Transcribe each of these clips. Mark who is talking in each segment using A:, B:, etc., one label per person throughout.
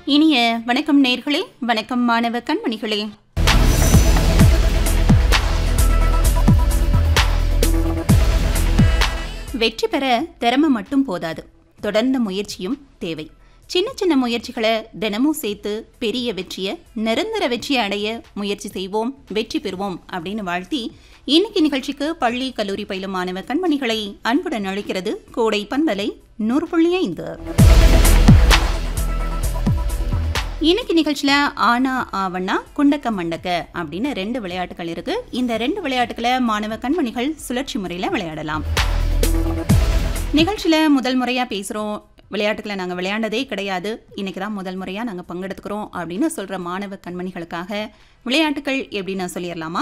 A: இனிய வணக்கம் நேர்களே வணக்கம் மாணவ கண்மணிகளே வெற்றி பெற திறமை மட்டும் போதாது தொடர்ந்த முயற்சியும் தேவை சின்ன சின்ன முயற்சிகளை தினமும் சேர்த்து பெரிய வெற்றியை நிரந்தர வெற்றியை அடைய முயற்சி செய்வோம் வெற்றி பெறுவோம் அப்படின்னு வாழ்த்தி இன்னைக்கு நிகழ்ச்சிக்கு பள்ளி கல்லூரி பயிலும் மாணவ கண்மணிகளை அன்புடன் அழைக்கிறது கோடை பண்பலை நூறு புள்ளி ஐந்து இன்னைக்கு நிகழ்ச்சியில ஆனா ஆவண்ணா குண்டக்க மண்டக்க அப்படின்னு ரெண்டு விளையாட்டுகள் இருக்கு இந்த ரெண்டு விளையாட்டுகளை மாணவ கண்மணிகள் சுழற்சி முறையில விளையாடலாம் நிகழ்ச்சியில முதல் முறையா பேசுறோம் விளையாட்டுகளை நாங்கள் விளையாண்டதே கிடையாது இன்னைக்கு தான் முதல் முறையாக நாங்கள் பங்கெடுத்துக்கிறோம் அப்படின்னு சொல்கிற மாணவ கண்மணிகளுக்காக விளையாட்டுகள் எப்படின்னு சொல்லிடலாமா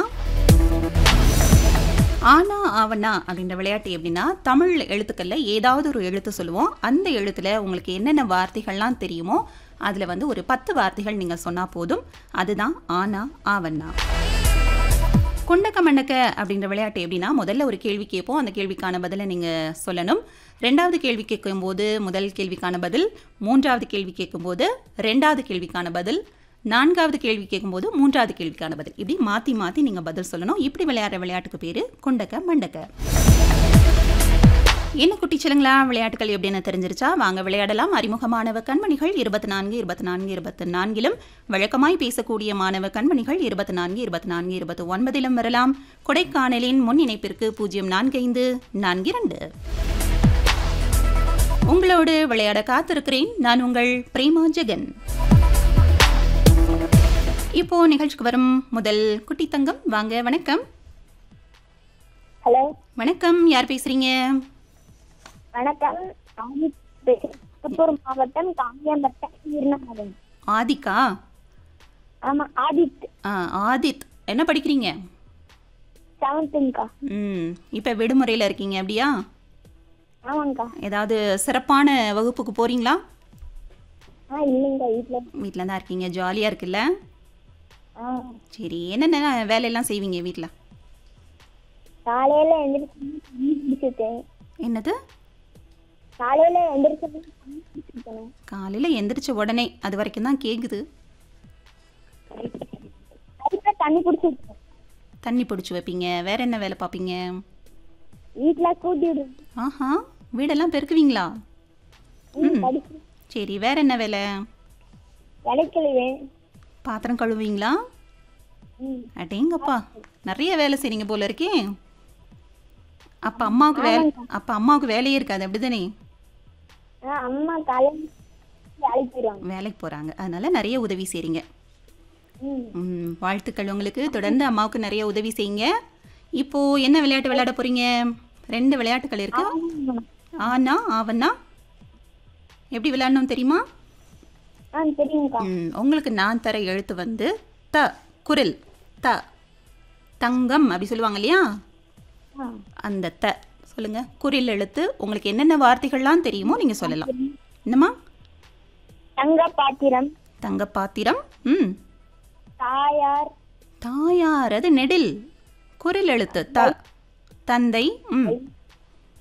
A: ஆனா ஆவண்ணா அப்படின்ற விளையாட்டு எப்படின்னா தமிழ் எழுத்துக்கள்ல ஏதாவது ஒரு எழுத்து சொல்லுவோம் அந்த எழுத்துல உங்களுக்கு என்னென்ன வார்த்தைகள்லாம் தெரியுமோ அதுல வந்து ஒரு பத்து வார்த்தைகள் நீங்க சொன்னா போதும் அதுதான் ஆனா ஆவண்ணா குண்டக்க மண்டக்க அப்படின்ற விளையாட்டு எப்படின்னா முதல்ல ஒரு கேள்வி கேட்போம் அந்த கேள்விக்கான பதிலை நீங்கள் சொல்லணும் ரெண்டாவது கேள்வி கேட்கும்போது முதல் கேள்விக்கான பதில் மூன்றாவது கேள்வி கேட்கும்போது ரெண்டாவது கேள்விக்கான பதில் நான்காவது கேள்வி கேட்கும்போது மூன்றாவது கேள்விக்கான பதில் இப்படி மாற்றி மாற்றி நீங்கள் பதில் சொல்லணும் இப்படி விளையாடுற விளையாட்டுக்கு பேர் குண்டக்க மண்டக்க என்ன குட்டிச்சலுங்களா விளையாட்டுகள் எப்படின்னு தெரிஞ்சிருச்சா வாங்க விளையாடலாம் அறிமுகமானவ கண்மணிகள் இருபத்தி நான்கு இருபத்தி நான்கு இருபத்தி நான்கிலும் வழக்கமாய் பேசக்கூடிய மாணவ கண்மணிகள் இருபத்தி நான்கு இருபத்தி நான்கு இருபத்தி ஒன்பதிலும் வரலாம் கொடைக்கானலின் முன் இணைப்பிற்கு பூஜ்ஜியம் நான்கு ஐந்து நான்கு இரண்டு உங்களோடு விளையாட காத்திருக்கிறேன் நான் உங்கள் பிரேமா ஜெகன் இப்போ நிகழ்ச்சிக்கு வரும் முதல் குட்டி தங்கம் வாங்க வணக்கம்
B: ஹலோ
A: வணக்கம் யார் பேசுறீங்க
B: வணக்கம் ஆதித் பேசுறேன். திருப்பூர் மாவட்டம் காங்கியம்பட்டம் இருநகரம்
A: ஆதிக்கா
B: ஆமா ஆதித்
A: ஆ ஆதித் என்ன படிக்கிறீங்க
B: செவன்த்துங்கக்கா
A: ம் இப்போ விடுமுறையில் இருக்கீங்க அப்படியா
B: ஆமாங்கக்கா
A: ஏதாவது சிறப்பான வகுப்புக்கு போகிறீங்களா
B: ஆ இல்லைங்கக்கா வீட்டில்
A: வீட்டில் தான் இருக்கீங்க ஜாலியாக இருக்குல்ல
B: ஆ
A: சரி என்னென்ன வேலையெல்லாம் செய்வீங்க வீட்டில்
B: காலையில எந்திரிச்சு தண்ணி குடிச்சிருக்கேன்
A: என்னது
B: காலையில எந்திரிச்சு தண்ணி குடிச்சிருக்கேன்
A: காலையில் எந்திரிச்ச உடனே அது வரைக்கும் தான் கேட்குது
B: அதுக்கு தண்ணி குடிச்சிருக்கேன்
A: தண்ணி பிடிச்சி வைப்பீங்க வேற என்ன வேலை பார்ப்பீங்க
B: வீட்டில் கூட்டி விடுவேன்
A: ஆஹா வீடெல்லாம் பெருக்குவீங்களா
B: ம், படிச்சு
A: சரி வேற என்ன வேலை
B: விளைக்கழுவேன்
A: பாத்திரம் கழுவுவீங்களா
B: ம்
A: அடேங்கப்பா நிறைய வேலை செய்றீங்க போல இருக்கே அப்ப அம்மாவுக்கு வேலை அப்ப அம்மாவுக்கு வேலையே இருக்காது அப்படிதானே
B: ஆ அம்மா காலையில் வேலைக்கு போயிடுவாங்க
A: வேலைக்கு போறாங்க அதனால நிறைய உதவி செய்றீங்க
B: ம்
A: ம், வாழ்த்துக்கள் உங்களுக்கு தொடர்ந்து அம்மாவுக்கு நிறைய உதவி செய்யுங்க இப்போ என்ன விளையாட்டு விளையாட போறீங்க ரெண்டு விளையாட்டுகள் இருக்கு ஆனா ஆவண்ணா எப்படி விளையாடணும் தெரியுமா
B: ஆ தெரியுங்கக்கா
A: ம், உங்களுக்கு நான் தர எழுத்து வந்து த குரில் த தங்கம் அப்படி சொல்லுவாங்க இல்லையா
B: ஆ
A: அந்த த சொல்லுங்க குரில் எழுத்து உங்களுக்கு என்னென்ன வார்த்தைகள்லாம் தெரியுமோ நீங்க சொல்லலாம் என்னம்மா
B: தங்க பாத்திரம்
A: தங்க பாத்திரம் ம்
B: தாயார்
A: தாயார் அது நெடில் குரில் எழுத்து த தந்தை ம்